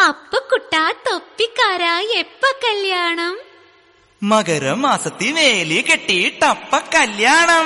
അപ്പ കുട്ടാ തൊപ്പിക്കാരാ എപ്പ കല്യാണം മകരമാസത്തി വേലി കെട്ടിയിട്ടപ്പ കല്യാണം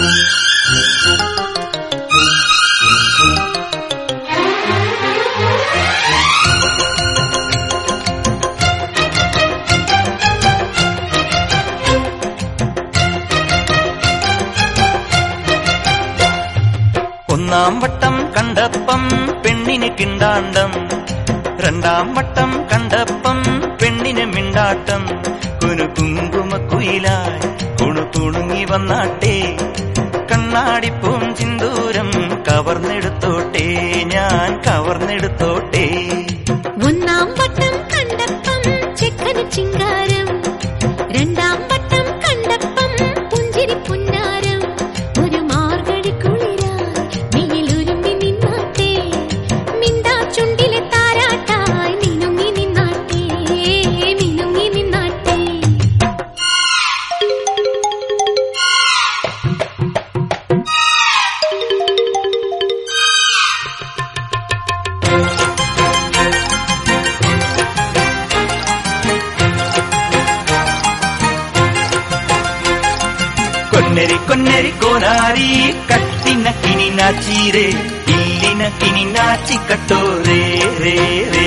ഒന്നാം വട്ടം കണ്ടപ്പം പെണ്ണിന് കിണ്ടാണ്ടം രണ്ടാം വട്ടം കണ്ടപ്പം പെണ്ണിന് മിണ്ടാട്ടം കുനു കുങ്കുമക്കുയിലായി കുണു കുണുങ്ങി വന്നാട്ടെ കണ്ണാടിപ്പൂം ചിന്തൂരം കവർന്നെടുത്തോട്ടെ ഞാൻ കവർന്നെടുത്തോട്ടെ ഒന്നാം വട്ടം കണ്ടപ്പം ചെക്കന് ചിങ്കാരം രണ്ടാം വട്ടം കണ്ടപ്പം പുഞ്ചിരി പുന്നാരം ഒരു മാർഗഴി കുളിരായി നീയിലുരുമ്പി നിന്നാട്ടെ മിണ്ടാ ചുണ്ടിലെ താരാട്ടായി മിനുങ്ങി നിന്നാട്ടെ മിനുങ്ങി നിന്നാട്ടെ കൊന്നരി കൊന്നരി കോനാരി കത്തിന കിനി നാച്ചീരേ ഇല്ലിന കിനി നാച്ചി കട്ടോ രേ രേ രേ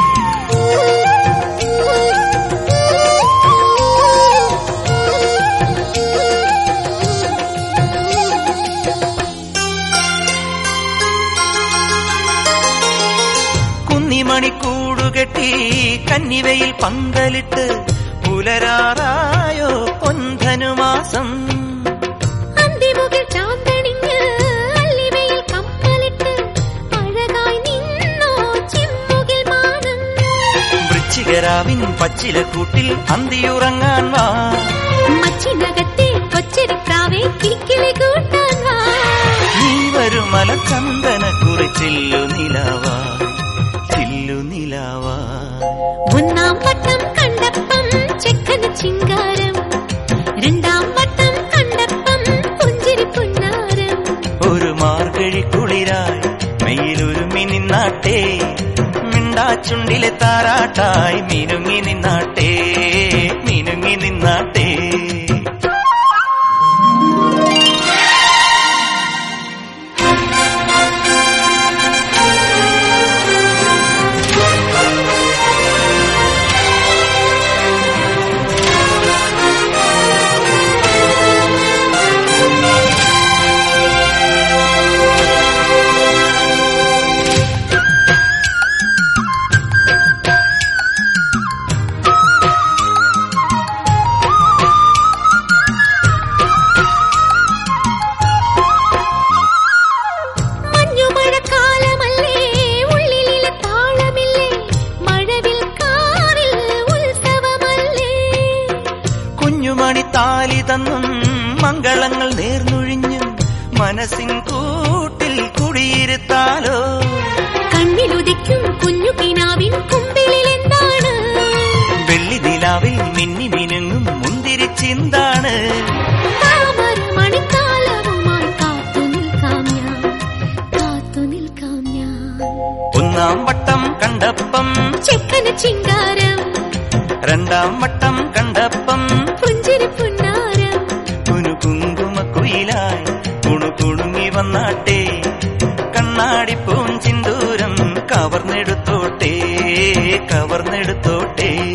കുന്നിമണി കൂടുകെട്ടി കന്നിവയിൽ പന്തലിട്ട് പുലരാറായോ പൊൻധനുമാസം അന്തിമുകിൽ ചാന്തണിഞ്ഞ് അല്ലിവയിൽ കമ്മലിട്ട് അഴകായി നിന്നോ ചെമ്മുകിൽ മാനം വൃശ്ചികരാവിൻ പച്ചില കൂട്ടിൽ അന്തിയുറങ്ങാൻ വാ മച്ചിനകത്തെ കൊച്ചരിപ്രാവേ കിക്കിളി കൂട്ടാൻ വാ നീ വരുമല ചന്ദന കുറിച്ചില്ലു നിലാവാ ചില്ലു നിലാവാ ഒന്നാം വട്ടം കണ്ടപ്പം ചെക്കന് ചിങ്കാരം രണ്ടാം വട്ടം കണ്ടപ്പം പുഞ്ചിരി പുന്നാരം ഒരു മാർഗഴി കുളിരായി മെയിലൊരുമി നിന്നാട്ടെ മിണ്ടാച്ചുണ്ടിലെ താരാട്ടായി മിനുങ്ങി നിന്നാട്ടെ മിനുങ്ങി നിന്നാട്ടെ മഞ്ഞുമഴക്കാലമല്ലേ ഉള്ളിലെ താളമില്ലേ മഴവിൽ കാറിൽ ഉത്സവമല്ലേ കുഞ്ഞുമണി താലി തന്നും മംഗളങ്ങൾ നേർന്നൊഴിഞ്ഞും മനസ്സിൻ കൂട്ടിൽ കുടിയിരുത്താലോ കണ്ണിലുദിക്കും കുഞ്ഞു കിനാവിൻ കുമ്പിളിൽ എന്താണ് വെള്ളി നിലാവിൽ മിന്നി മിനുങ്ങും മുന്തിരിച്ചിന്താണ് താമര മണിക്കാലവുമായി കാത്തു നിൽക്കാം ഞാൻ കാത്തു നിൽക്കാം ഞാൻ ഒന്നാം വട്ടം കണ്ടപ്പം ചെക്കന് ചിങ്കാരം രണ്ടാം വട്ടം കണ്ടപ്പം പുഞ്ചിരി പുന്നാരം കുനു കുങ്കുമക്കുയിലായി കുണു കുണുങ്ങി വന്നാട്ടെ കണ്ണാടിപ്പൂം ചിന്തൂരം കവർന്നെടുത്തോട്ടെ കവർന്നെടുത്തോട്ടെ